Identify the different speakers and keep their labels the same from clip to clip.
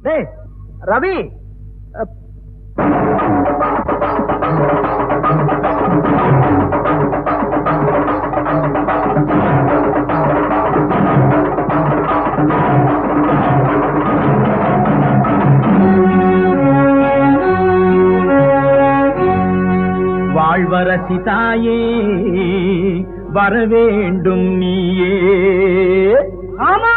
Speaker 1: டேய் ரவி அப், வாழ்வரசி தாயே வரவேண்டும் நீயே ஆமா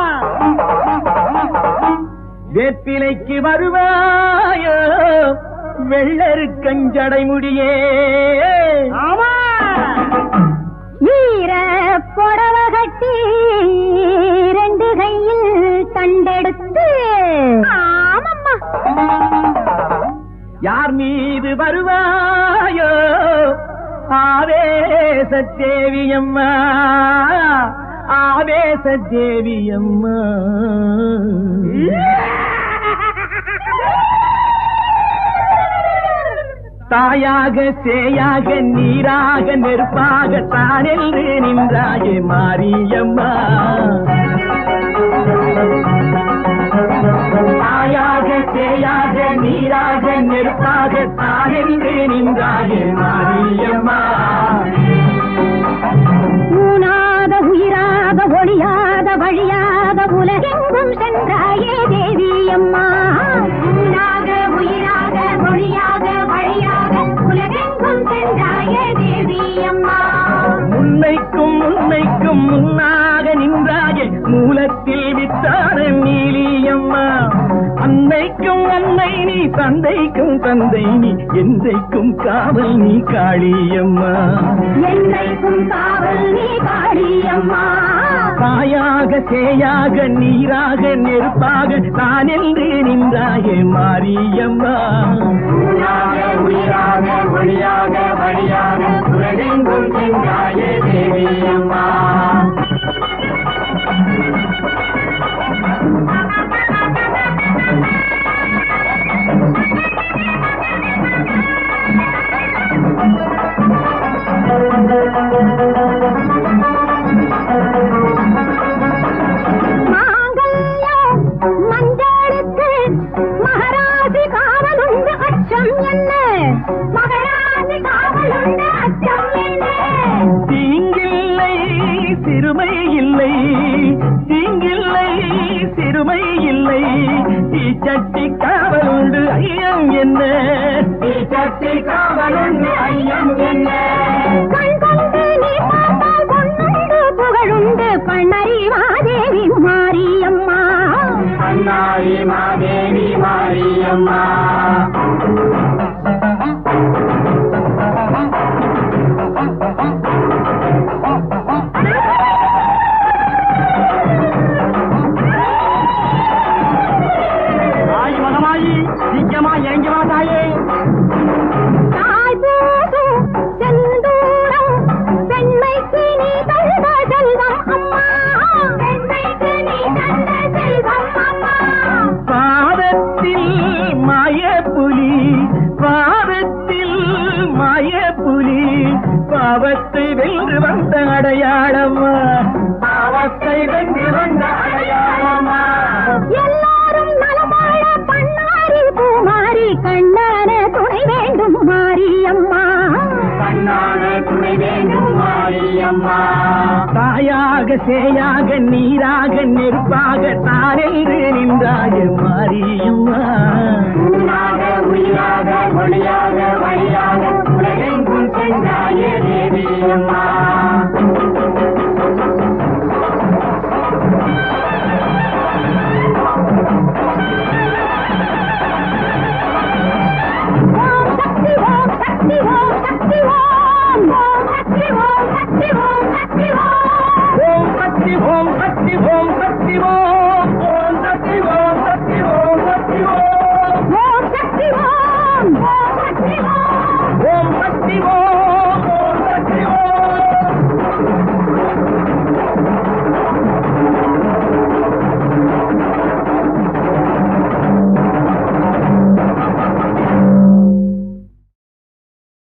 Speaker 1: வேப்பிலைக்கு வருவாயோ வெள்ளரு கஞ்சடை முடியே ஆமா
Speaker 2: ஈர புடவ கட்டி ரெண்டு கையில் தண்டெடுத்து ஆமம்மா
Speaker 1: யார் மீது வருவாயோ ஆவேச தேவியம்மா ஆவேச தேவியம்மா தாயாக சேயாக நீராக நெருப்பாக தானென்று நின்றாயே மாரியம்மா தாயாக சேயாக நீராக நெருப்பாக தானென்று நின்றாயே மாரியம்மா
Speaker 2: ஊனாத உயிராத ஒளியாத வழியாத உலகெங்கும் சென்றாயே தேவி அம்மா ஊனாக உயிராக ஒளியாக வழியாக உலகெங்கும் சென்றாயே தேவி அம்மா
Speaker 1: உன்னைக்கும் உன்னைக்கும் முன்னாக நின்றாயே மூலத்தில் வித்தான நீலியம்மா அன்னைக்கும் அன்னை நீ தந்தைக்கும் தந்தை நீ என்றைக்கும் காவல் நீ காளியம்மா
Speaker 2: என்றைக்கும் காவல் நீ காளியம்மா
Speaker 1: தாயாக சேயாக நீராக நெருப்பாக நான் என்று நின்றாயே மாரியம்மா
Speaker 2: ஊனாக உயிராக ஒளியாக வழியாக உலகெங்கும் சென்றாயே தேவி அம்மா மாங்கல்யம் மஞ்சளுக்கு மகராசி காவலுண்டு அச்சம் என்ன மகராசி காவலுண்டு அச்சம் என்ன
Speaker 1: தீங்கில்லை சிறுமை இல்லை தீங்கில்லை சிறுமை இல்லை தீச்சட்டி காவலுண்டு ஐயம் என்ன தீச்சட்டி காவலுண்டு ஐயம் என்ன
Speaker 2: கண் கொண்டு நீ பார்த்தால் பொன்னுண்டு புகழுண்டு பண்ணறிவாதேவி மாரியம்மா
Speaker 1: அண்ணாரி மாதேவி மாரியம்மா தாய் மகமாயி சீக்கிரமா இறங்கி வா தாயே
Speaker 2: தாய் போதும் செந்தூரம் பெண்மைக்கு நீ தந்த செல்வம் அம்மா பெண்மைக்கு நீ தந்த செல்வம் அம்மா
Speaker 1: பாதத்தில் மாயப்புலி பாதத்தில் மாயப்புலி பாவத்தை வென்று வந்த அடையாளமா பாவத்தை வென்று வந்த அடையாளமா
Speaker 2: எல்லாரும் நலமாழ பண்ணாரி பூமாரி கண்ணான துணை வேண்டும் மாரியம்மா
Speaker 1: கண்ணான துணை வேண்டும் மாரியம்மா தாயாக சேயாக நீராக நெருப்பாக தானென்று நின்றாய மாரியம்மா